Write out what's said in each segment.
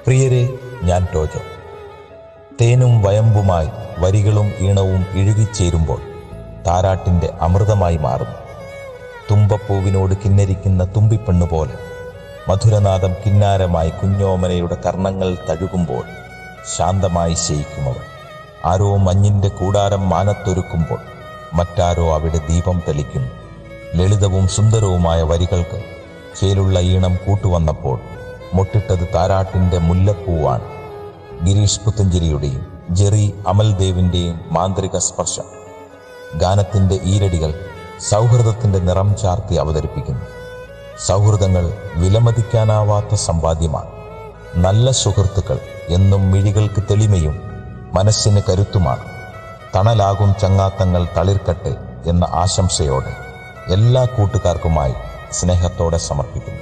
പ്രിയരെ ഞാൻ ടോജോ തേനും വയമ്പുമായി വരികളും ഈണവും ഇഴുകിച്ചേരുമ്പോൾ താരാട്ടിൻ്റെ അമൃതമായി മാറുന്നു തുമ്പപ്പൂവിനോട് കിന്നരിക്കുന്ന തുമ്പിപ്പെണ്ണു പോലെ മധുരനാദം കിന്നാരമായി കുഞ്ഞോമനയുടെ കർണങ്ങൾ തഴുകുമ്പോൾ ശാന്തമായി ശയിക്കുമവൾ ആരോ മഞ്ഞിന്റെ കൂടാരം മാനത്തൊരുക്കുമ്പോൾ മറ്റാരോ അവിടെ ദീപം തെളിക്കുന്നു ലളിതവും സുന്ദരവുമായ വരികൾക്ക് ചേലുള്ള ഈണം കൂട്ടുവന്നപ്പോൾ മുട്ടിട്ടത് താരാട്ടിന്റെ മുല്ലപ്പൂവാണ് ഗിരീഷ് പുത്തഞ്ചേരിയുടെയും ജെറി അമൽദേവിന്റെയും മാന്ത്രിക സ്പർശം ഗാനത്തിന്റെ ഈരടികൾ സൗഹൃദത്തിന്റെ നിറം ചാർത്തി അവതരിപ്പിക്കുന്നു സൗഹൃദങ്ങൾ വിലമതിക്കാനാവാത്ത സമ്പാദ്യമാണ് നല്ല സുഹൃത്തുക്കൾ എന്നും മിഴികൾക്ക് തെളിമയും മനസ്സിന് കരുത്തുമാണ് തണലാകും ചങ്ങാത്തങ്ങൾ തളിർക്കട്ടെ എന്ന ആശംസയോടെ എല്ലാ കൂട്ടുകാർക്കുമായി സ്നേഹത്തോടെ സമർപ്പിക്കുന്നു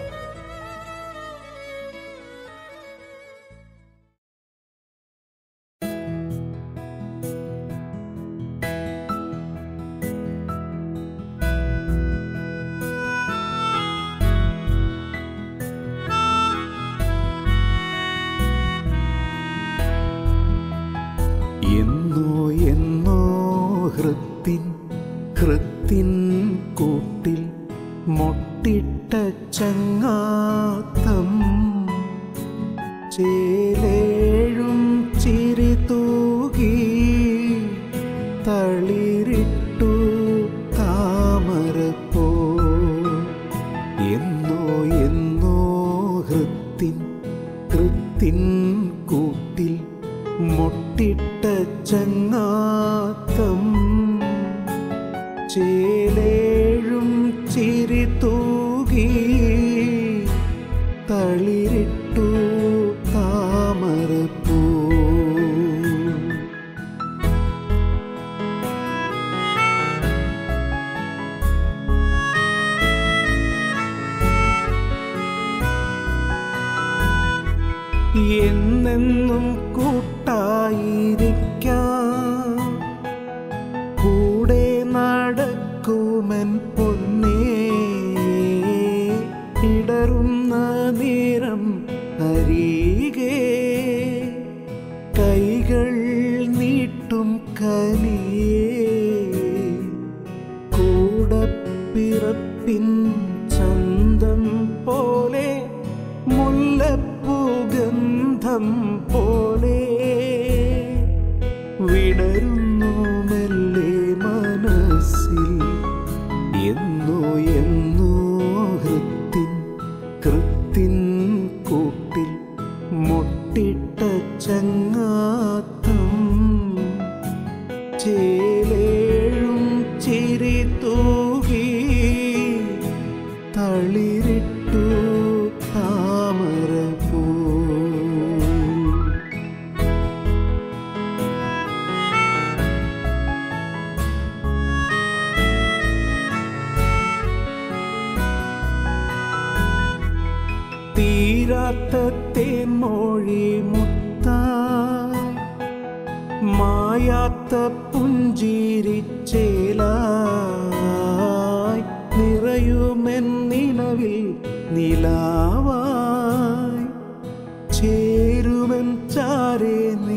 എന്നോ എന്നോ ഹൃത്തിൻ ഹൃത്തിൻ കൂട്ടിൽ മൊട്ടിട്ട ചങ്ങാത്തം ചേലേഴും ചിരി തൂകി തളിരിട്ടു താമരപ്പോ എന്നോ എന്നോ ഹൃത്തിൻ ഹൃത്തിൻ കൂട്ടിൽ മൊട്ടിട്ട ചങ്ങാത്തം ചേലേഴും ചിരി തൂകി തളിരിട്ടു താമരപ്പൂ എന്നെന്നും കൂട്ടായിരിക്കാം കൂടെ നടക്കുമൻ പൊന്നേ ഇടറുന്ന നേരം അരികെ കൈകൾ നീട്ടും കനിയേ കൂടപ്പിറപ്പിൻ ചന്തം പോലെ മുല്ലപ്പൂഗന്ധം പോലെ വിടരുന്നു മെല്ലെ മനസ്സിൽ എന്നോ എന്നോ ഹൃത്തിൻ കൃത്തിൻ കൂട്ടിൽ മുട്ടിട്ട ചങ്ങാത്തം ചേലേഴും ചിരി തൂകി തളിരിട്ടു താമരപ്പൂ തീരാത്ത തേൻമൊഴി മുത്ത മായാത്ത പുഞ്ചിരിച്ചേലായി നിറയുമെൻ നിലവിൽ നിലാവായി ചേരുമെൻ ചാരെ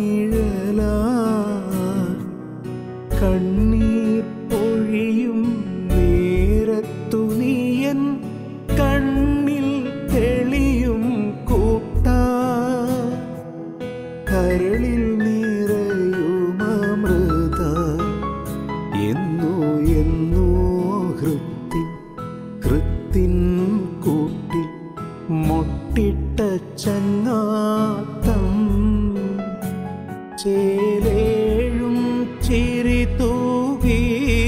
നിഴലായി കണ്ണീർ പൊഴിയും നേരത്തു നീയൻ കണ്ണിൽ തെളിയും കൂട്ട കരളിൽ നിറയും അമൃത എന്നോ എന്നോ ഹൃത്തിൻ കൃത്തിൻ കൂട്ടിൽ മൊട്ടിട്ട ചങ്ങാത്തം ചേലേഴും ചിരി തൂകി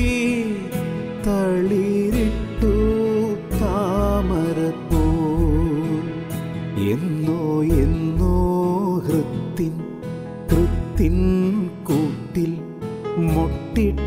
തളിരിട്ടു താമരപ്പൂ എന്നോ എന്നോ ഹൃത്തിൻ കൃത്തിൻ കൂട്ടിൽ മൊട്ടിട്ട